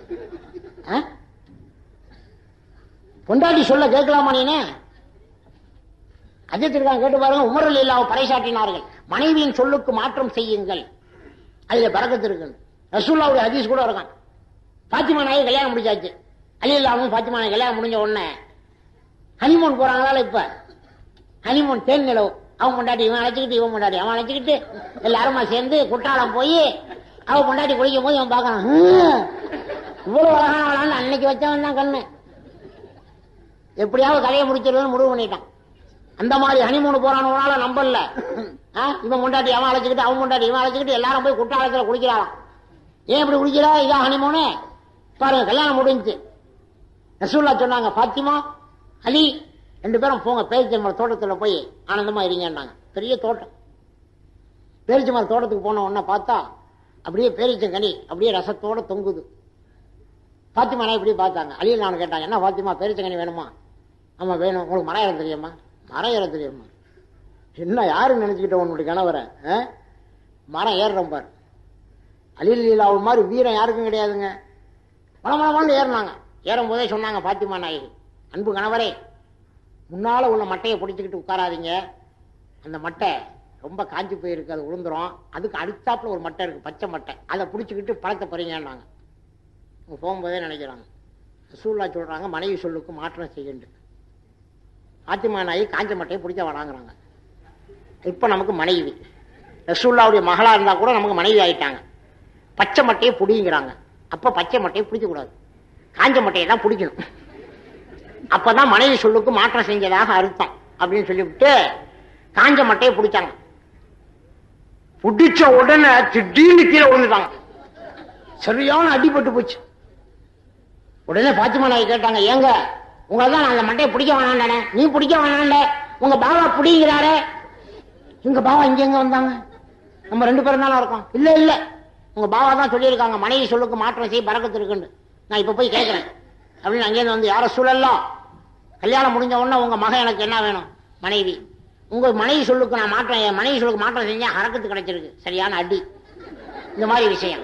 ஆ? பொண்டாட்டி சொல்ல கேட்கலாமா நீனே அஜித்திருக்காங்க கேட்டு பாருங்க உமரில் இல்லாம பறைசாட்டினார்கள் மனைவியின் சொல்லுக்கு மாற்றம் செய்யுங்கள் அதுல பறக்கத்து இருக்கு ரசூல்லாவுடைய ஹதீஸ் கூட இருக்கான் பாத்திமா நாயை கல்யாணம் முடிச்சாச்சு அலி இல்லாமல் பாத்திமா நாய் கல்யாணம் முடிஞ்ச உடனே ஹனிமூன் போறாங்களா இப்ப ஹனிமூன் தேன் நிலவு அவன் கொண்டாடி இவன் அழைச்சிக்கிட்டு இவன் கொண்டாடி அவன் அழைச்சிக்கிட்டு எல்லாருமா சேர்ந்து குற்றாலம் போய் அவன் கொண்டாடி குளிக்கும் போது அவன் பார்க்கறான் ஹம், இவ்வளவு அழகான அன்னைக்கு வச்சவன் தான் கண்ணு எப்படியாவது கதையை முடிச்சிருவேன்னு முடிவு பண்ணிட்டான் அந்த மாதிரி ஹனிமூணு போறானவனால நம்பல ஆ, இவன் கொண்டாடி அவன் அழைச்சிக்கிட்டு அவன் கொண்டாடி இவன் அழைச்சிக்கிட்டு எல்லாரும் போய் குற்றாலத்துல குளிக்கிறாளாம் ஏன் இப்படி குளிக்கிறா இதான் ஹனிமூனு பாருங்க கல்யாணம் முடிஞ்சுச்சு ரசூல்லா சொன்னாங்க பாத்திமா அலி ரெண்டு பேரும் போங்க பேரிச்சம்பரம் தோட்டத்துல போய் ஆனந்தமா இருங்கன்னாங்க பெரிய தோட்டம் பேரிச்சம்பரம் தோட்டத்துக்கு போன உடனே பார்த்தா அப்படியே பேரிச்சங்கனி அப்படியே ரசத்தோட தொங்குது பாத்திமா நான் இப்படி பார்த்தாங்க அலி நான் கேட்டாங்க என்ன பாத்திமா பேரிச்சங்கனி வேணுமா ஆமா வேணும் உங்களுக்கு மரம் ஏற தெரியுமா மரம் ஏற தெரியுமா என்ன யாரு நினைச்சுக்கிட்ட உன்னுடைய கணவரை ஆ? மரம் ஏறுறோம் பாரு அலில் லீலாவு மாதிரி வீரம் யாருக்கும் கிடையாதுங்க மல மல மலன்னு ஏறினாங்க ஏறும் போதே சொன்னாங்க பாத்திமா நாயகி அன்பு கணவரே முன்னால உள்ள மட்டையை பிடிச்சிக்கிட்டு உட்காராதீங்க அந்த மட்டை ரொம்ப காஞ்சி போயிருக்கு அது விழுந்துரும் அதுக்கு அடுத்தாப்புல ஒரு மட்டை இருக்கு பச்சை மட்டை அதை பிடிச்சிக்கிட்டு பழத்தை போறீங்கன்னாங்க அவங்க போகும்போதே நினைக்கிறாங்க ரசூல்லா சொல்றாங்க மனைவி சொல்லுக்கு மாற்றம் செய்யுண்டு பாத்திமா நாயகி காஞ்ச மட்டையை பிடிச்ச வராங்கிறாங்க இப்ப நமக்கு மனைவி ரசூல்லாவுடைய மகளா இருந்தா கூட நமக்கு மனைவி ஆயிட்டாங்க பச்சை மட்டையை பிடிங்கிறாங்க அப்ப பச்சை மட்டையை பிடிக்க கூடாது காஞ்ச மட்டையை தான் பிடிக்கணும் அப்பதான் மனைவி சொல்லுக்கு மாற்றம் செஞ்சதாக அர்த்தம் அப்படின்னு சொல்லிவிட்டு காஞ்ச மட்டையை பிடிச்சாங்க பிடிச்ச உடனே திடீர்னு கீழே விழுந்துட்டாங்க சரியான அடிபட்டு போச்சு உடனே பாத்திமா நாய் கேட்டாங்க ஏங்க உங்களை தான் நான் அந்த மட்டையை பிடிக்க வேணாண்டானே நீ பிடிக்க வேணாண்ட உங்க பாவா பிடிங்கிறாரே எங்க பாவா இங்க எங்க வந்தாங்க நம்ம ரெண்டு பேரும் தானே இருக்கோம் இல்ல இல்ல உங்க பாவா தான் சொல்லியிருக்காங்க மனைவி சொல்லுக்கு மாற்றம் செய்ய பறக்கத்து இருக்குன்னு நான் இப்ப போய் கேட்கிறேன் அப்படின்னு அங்கேருந்து வந்து யார சூழல்லாம் கல்யாணம் முடிஞ்ச உடனே உங்க மகன் எனக்கு என்ன வேணும் மனைவி உங்க மனைவி சொல்லுக்கு நான் மாற்றம் என் மனைவி சொல்லுக்கு மாற்றம் செஞ்சா ஹரக்கத்து கிடைச்சிருக்கு சரியான அடி இந்த மாதிரி விஷயம்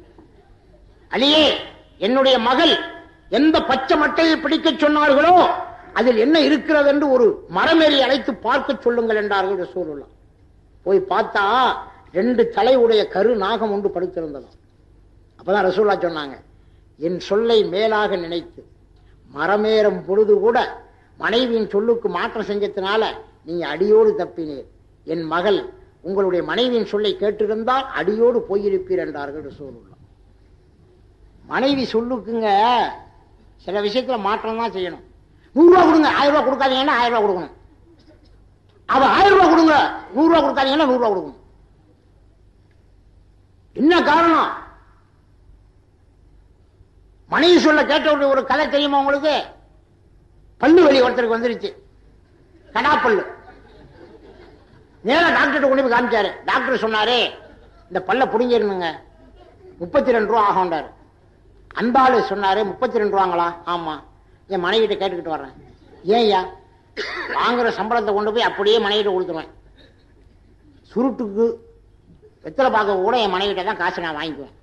அலியே என்னுடைய மகள் எந்த பச்சை மட்டையை பிடிக்க சொன்னார்களோ அதில் என்ன இருக்கிறது என்று ஒரு மரமேறி அழைத்து பார்க்க சொல்லுங்கள் என்றார்கள் ரசூலுல்லாஹ் போய் பார்த்தா ரெண்டு தலை உடைய கரு நாகம் ஒன்று படுத்திருந்ததாம் அப்பதான் ரசூல்லா சொன்னாங்க என் சொல்லை மேலாக நினைத்து மரமேறும் பொழுது கூட மனைவியின் சொல்லுக்கு மாற்றம் செஞ்சதுனால நீங்க அடியோடு தப்பினீர் என் மகள் உங்களுடைய மனைவியின் சொல்லை கேட்டிருந்தால் அடியோடு போயிருப்பீர் என்றார்கள் ரசூலுல்லாஹ் மனைவி சொல்லுக்குங்க சில விஷயத்துல மாற்றம் தான் செய்யணும் நூறு ரூபா கொடுங்க ஆயிரம் ரூபாய் கொடுக்காதீங்கன்னா ஆயிரம் ரூபாய் கொடுக்கணும் அவ ஆயிரம் ரூபாய் கொடுங்க நூறு ரூபாய் கொடுக்காதீங்கன்னா நூறு ரூபாய் கொடுக்கணும் என்ன காரணம் மனைவி சொல்ல கேட்ட ஒரு ஒரு கதை தெரியுமா உங்களுக்கு பல்லு வலி ஒருத்தருக்கு வந்துருச்சு கடாப்பல்லு நேரா டாக்டர் கொண்டு போய் காமிச்சாரு டாக்டர் சொன்னாரு இந்த பல்ல புடிங்கிருந்துங்க முப்பத்தி ரெண்டு ரூபா ஆகும்டாரு அந்த ஆளு சொன்னாரு முப்பத்தி ரெண்டு ரூபாங்களா ஆமா என் மனைவிட்ட கேட்டுக்கிட்டு வர்றேன் ஏன்யா வாங்குற சம்பளத்தை கொண்டு போய் அப்படியே மனைவிட்ட கொடுத்துருவேன் சுருட்டுக்கு வெத்தலை பார்க்க கூட என் மனைவிட்ட தான் காசு நான் வாங்கிக்குவேன்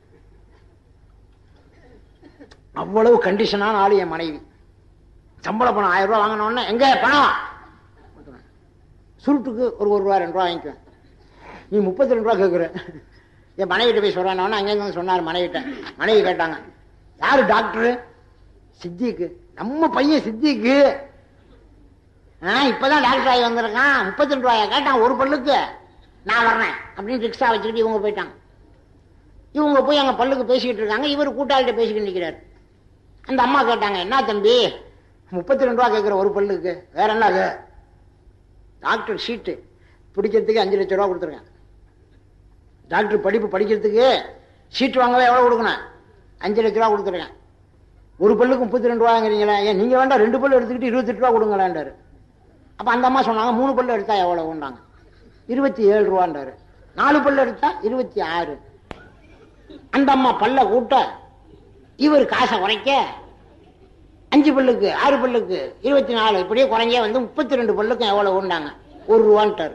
அவ்வளவு கண்டிஷனான ஆளு என் மனைவி சம்பள பணம் ஆயிரம் ரூபாய் வாங்கினோடனே எங்க பணம் சுருட்டுக்கு ஒரு ஒரு ரூபா ரெண்டு ரூபா வாங்கிக்குவேன் நீ முப்பத்தி ரெண்டு ரூபா கேட்குற என் மனைவிட்ட போய் சொல்றேன் அங்கேருந்து வந்து சொன்னார் மனைவிட்ட மனைவி கேட்டாங்க யாரு டாக்டரு சித்திக்கு நம்ம பையன் சித்திக்கு ஆ இப்பதான் டாக்டர் ஆகி வந்திருக்கான் முப்பத்தி ரெண்டு ரூபாயா கேட்டான் ஒரு பல்லுக்கு நான் வர்றேன் அப்படின்னு ரிக்ஷா வச்சுக்கிட்டு இவங்க போயிட்டாங்க இவங்க போய் அங்க பல்லுக்கு பேசிக்கிட்டு இருக்காங்க இவர் கூட்டாளிட்ட பேசிக்கிட்டு நிக்கிறாரு அந்த அம்மா கேட்டாங்க என்ன தம்பி முப்பத்தி ரெண்டு ரூபா கேட்குற ஒரு பல்லுக்கு வேற என்ன அது டாக்டர் ஷீட்டு பிடிக்கிறதுக்கு அஞ்சு லட்சம் ரூபா கொடுத்துருங்க டாக்டர் படிப்பு படிக்கிறதுக்கு சீட் வாங்கவே எவ்வளவு கொடுக்கணும் அஞ்சு லட்ச ரூபா கொடுத்துருக்கேன் ஒரு பல்லுக்கு முப்பத்தி ரெண்டு ரூபாங்கிறீங்களா ஏன் நீங்க வேண்டாம் ரெண்டு பல்லு எடுத்துக்கிட்டு இருபத்தெட்டு ரூபா கொடுங்களேன்டாரு அப்ப அந்த அம்மா சொன்னாங்க மூணு பல்லு எடுத்தா எவ்வளவு உண்டாங்க இருபத்தி ஏழு ரூபான்றாரு நாலு பல்லு எடுத்தா இருபத்தி ஆறு அந்த அம்மா பல்ல கூட்ட இவர் காசை குறைக்க அஞ்சு பல்லுக்கு ஆறு பல்லுக்கு இருபத்தி நாலு இப்படியே குறைஞ்சே வந்து முப்பத்தி ரெண்டு பல்லுக்கும் எவ்வளவு உண்டாங்க ஒரு ரூபான்ட்டாரு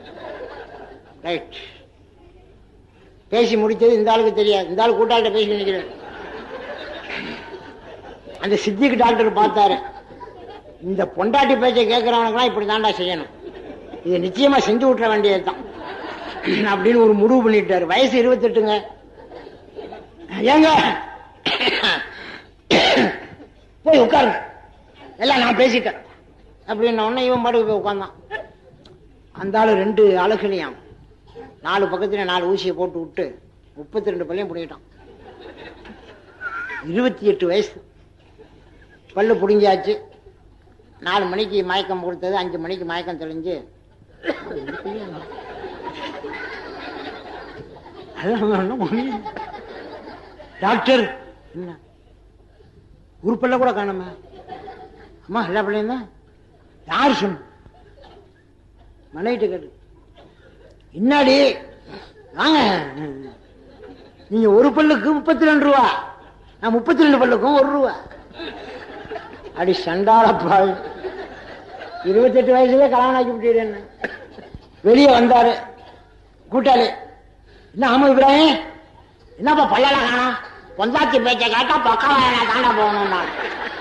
ரைட் பேசி முடிச்சது இந்த ஆளுக்கு தெரியாது இந்த ஆள் கூட்டாளிட்ட பேசி நினைக்கிறேன் அந்த சித்திக்கு டாக்டர் பார்த்தாரு இந்த பொண்டாட்டி பேச்சை கேட்கறவனுக்குலாம் இப்படி தாண்டா செய்யணும் இதை நிச்சயமா செஞ்சு விட்டுற வேண்டியதுதான் அப்படின்னு ஒரு முடிவு பண்ணிட்டாரு வயசு இருபத்தெட்டுங்க ஏங்க போய் உட்காருங்க எல்லாம் நான் பேசிட்டேன் அப்படின்ன உடனே இவன் பாட்டுக்கு போய் உட்கார்ந்தான் அந்த ஆளு ரெண்டு அழகுலையும் நாலு பக்கத்துல நாலு ஊசியை போட்டு விட்டு முப்பத்தி ரெண்டு பள்ளியும் பிடிக்கிட்டான் இருபத்தி எட்டு வயசு பல்லு பிடுங்கியாச்சு நாலு மணிக்கு மயக்கம் கொடுத்தது அஞ்சு மணிக்கு மயக்கம் தெளிஞ்சு அதான் ஒண்ணும் புரியல. டாக்டர் என்ன உருப்பல்ல கூட காணுமே அம்மா எல்லா பிள்ளைங்க யார் சொன்ன மனைவிட்டு கேட்டு என்னாடி வாங்க நீங்க ஒரு பல்லுக்கு முப்பத்தி ரெண்டு ரூபா நான் முப்பத்தி ரெண்டு பல்லுக்கும் ஒரு ரூபா அடி சண்டாளப்பா இருபத்தெட்டு வயசுல கல்யாணம் ஆக்கி விட்டு என்ன வெளியே வந்தாரு கூட்டாளி என்ன ஆமா இப்ராஹிம் என்னப்பா பல்லெல்லாம் காணோம் பொந்தாச்சி பேச்ச கேட்டா பக்கம் நான் தாண்டா போகணும் நான்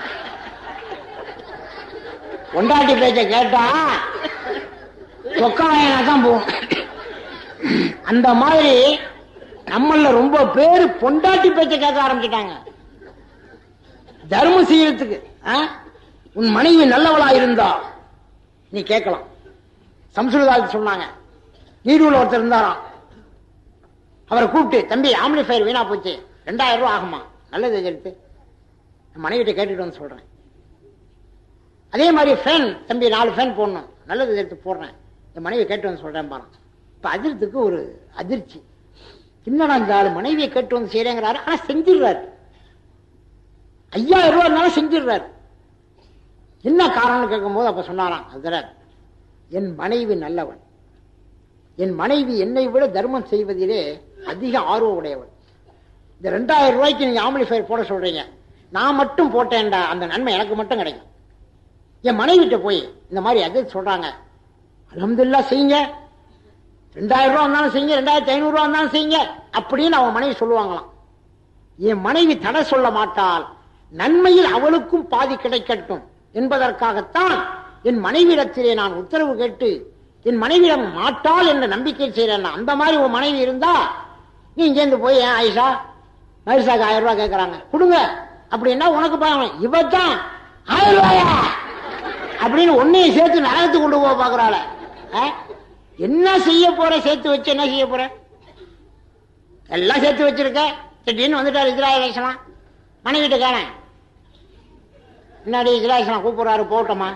பொண்டாட்டி பேச்ச கேட்டா சொக்கம் தான் போகும் அந்த மாதிரி நம்மள ரொம்ப பேரு பொண்டாட்டி பேச்ச கேட்க ஆரம்பிச்சிட்டாங்க தர்மம் செய்யறதுக்கு ஆ? உன் மனைவி நல்லவளா இருந்தா நீ கேட்கலாம் சம்சுலதால் சொன்னாங்க நீடூர்ல ஒருத்தர் இருந்தாராம் அவரை கூப்பிட்டு தம்பி ஆம்பிளிஃபயர் வீணா போச்சு ரெண்டாயிரம் ரூபாய் ஆகுமா நல்லது எடுத்து மனைவிட்ட கேட்டுட்டு வந்து சொல்றேன் அதே மாதிரி ஃபேன் தம்பி நாலு ஃபேன் போடணும் நல்லது எடுத்து போடுறேன் என் மனைவி கேட்டு வந்து சொல்றேன் பாரு இப்ப அதிர்த்துக்கு ஒரு அதிர்ச்சி என்னடா இந்த ஆளு மனைவியை கேட்டு வந்து செய்யறேங்கிறாரு ஆனா செஞ்சிடுறாரு ஐயாயிரம் ரூபாய் இருந்தாலும் செஞ்சிடுறாரு என்ன காரணம்னு கேட்கும்போது அப்ப சொன்னாராம் அதுல என் மனைவி நல்லவன் என் மனைவி என்னை விட தர்மம் செய்வதிலே அதிக ஆர்வம் உடையவள் இந்த ரெண்டாயிரம் ரூபாய்க்கு நீங்க ஆம்பிளிஃபயர் போட சொல்றீங்க நான் மட்டும் போட்டேன்டா அந்த நன்மை எனக்கு மட்டும் கிடைக்கும் என் மனைவிட்ட போய் இந்த மாதிரி அது சொல்றாங்க அலமதுல்லா செய்யுங்க ரெண்டாயிரம் ரூபா இருந்தாலும் செய்யுங்க ரெண்டாயிரத்தி ஐநூறு ரூபா இருந்தாலும் செய்யுங்க அப்படின்னு அவன் மனைவி சொல்லுவாங்களாம் என் மனைவி தடை சொல்ல மாட்டாள் நன்மையில் அவளுக்கும் பாதி கிடைக்கட்டும் என்பதற்காகத்தான் என் மனைவியிடத்திலே நான் உத்தரவு கேட்டு என் மனைவியிடம் மாட்டாள் என்ற நம்பிக்கை செய்யறேன் அந்த மாதிரி உன் மனைவி இருந்தா நீ இங்கேருந்து போய் ஏன் ஆயிஷா மரிசாக்கு ஆயிரம் ரூபாய் கேட்கறாங்க கொடுங்க அப்படின்னா உனக்கு பாவம் இவத்தான் ஆயிரம் ரூபாயா அப்படின்னு ஒன்னையும் சேர்த்து நரகத்துக்கு கொண்டு போக பாக்குறாள என்ன செய்ய போற சேர்த்து வச்சு என்ன செய்ய போற எல்லாம் சேர்த்து வச்சிருக்க திடீர்னு வந்துட்டாரு இஸ்ராயலேசலாம் மனைவிட்ட காணேன் முன்னாடி இஸ்ராயேசலாம் கூப்பிடுறாரு போட்டோமா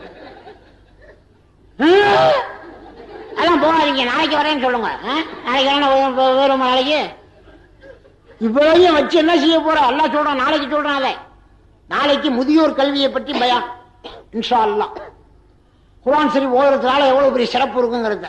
அதான் போகாதீங்க நாளைக்கு வரேன்னு சொல்லுங்க ஆ? நாளைக்கு வரேன் வேறும் நாளைக்கு இவ்வளவையும் வச்சு என்ன செய்ய போற எல்லாம் சொல்றான் நாளைக்கு சொல்றான் அதை நாளைக்கு முதியோர் கல்வியை பற்றி பயம் இன்ஷா அல்லாஹ் குர்ஆன் சரி ஓதுறதுனால எவ்வளவு பெரிய சிறப்பு இருக்குங்கிறத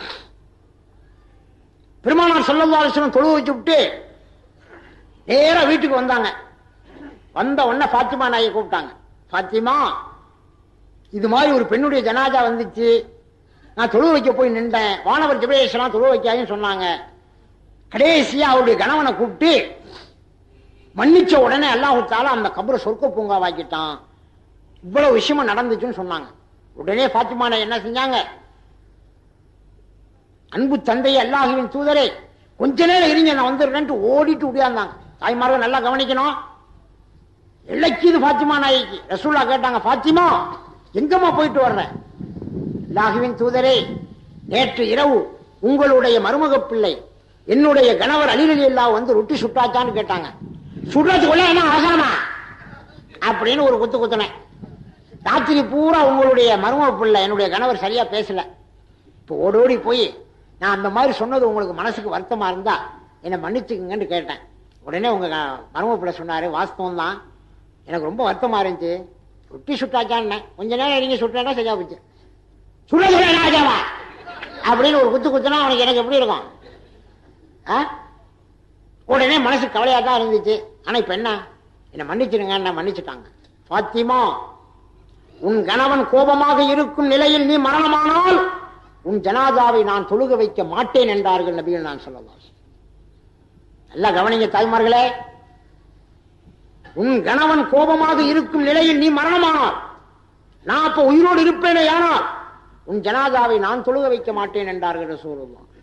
பெருமானார் ஸல்லல்லாஹு அலைஹி வஸல்லம் தொழு வச்சு விட்டு நேரா வீட்டுக்கு வந்தாங்க வந்த உடனே ஃபாத்திமா நாயை கூப்பிட்டாங்க ஃபாத்திமா இது மாதிரி ஒரு பெண்ணுடைய ஜனாதா வந்துச்சு நான் தொழு வைக்க போய் நின்றேன் வானவர் ஜிபேஷலாம் தொழு வைக்காதுன்னு சொன்னாங்க கடைசியா அவருடைய கணவனை கூப்பிட்டு மன்னிச்ச உடனே அல்லாஹ் தால அந்த கபரை சொர்க்க பூங்காவாக்கிட்டான் இவ்வளவு விஷயமும் நடந்துச்சுன்னு சொன்னாங்க உடனே பாத்திமா நாய் என்ன செஞ்சாங்க அன்பு தந்தை அல்லாஹுவின் தூதரே கொஞ்ச நேரம் இருங்க நான் வந்துடுறேன்ட்டு ஓடிட்டு உடையாந்தாங்க தாய்மார்கள் நல்லா கவனிக்கணும் இழைக்குது பாத்திமா நாய்க்கு ரசூல்லா கேட்டாங்க பாத்திமா எங்கம்மா போயிட்டு வர்ற அல்லாஹுவின் தூதரே நேற்று இரவு உங்களுடைய மருமக பிள்ளை என்னுடைய கணவர் அலிரலி இல்லா வந்து ரொட்டி சுட்டாச்சான்னு கேட்டாங்க சுடுறதுக்குள்ள என்ன அவசரமா அப்படின்னு ஒரு குத்து குத்துனேன் ராத்திரி பூரா உங்களுடைய மருமக பிள்ளை என்னுடைய கணவர் சரியா பேசல இப்போ ஓடோடி போய் நான் அந்த மாதிரி சொன்னது உங்களுக்கு மனசுக்கு வருத்தமா இருந்தா என்னை மன்னிச்சுக்குங்கன்னு கேட்டேன் உடனே உங்க க- மருமக பிள்ளை சொன்னாரு வாஸ்தவம் தான் எனக்கு ரொம்ப வருத்தமா இருந்துச்சு ரொட்டி சுட்டாச்சான்னு கொஞ்ச நேரம் நீங்க சுட்டா சரியா போச்சு சுட சுட ராஜாவா அப்படின்னு ஒரு குத்து குத்துனா அவனுக்கு எனக்கு எப்படி இருக்கும் ஆ? உடனே மனசு கவலையா தான் இருந்துச்சு ஆனா இப்ப என்ன என்ன மன்னிச்சிடுங்க என்ன மன்னிச்சுட்டாங்க பாத்திமா உன் கணவன் கோபமாக இருக்கும் நிலையில் நீ மரணமானால் உன் ஜனாதாவை நான் தொழுக வைக்க மாட்டேன் என்றார்கள் நபிகள் நான் சொல்லலாம் நல்லா கவனிங்க தாய்மார்களே உன் கணவன் கோபமாக இருக்கும் நிலையில் நீ மரணமானால் நான் அப்ப உயிரோடு இருப்பேனே ஆனால் உன் ஜனாதாவை நான் தொழுக வைக்க மாட்டேன் என்றார்கள் ரசூலுல்லாஹ்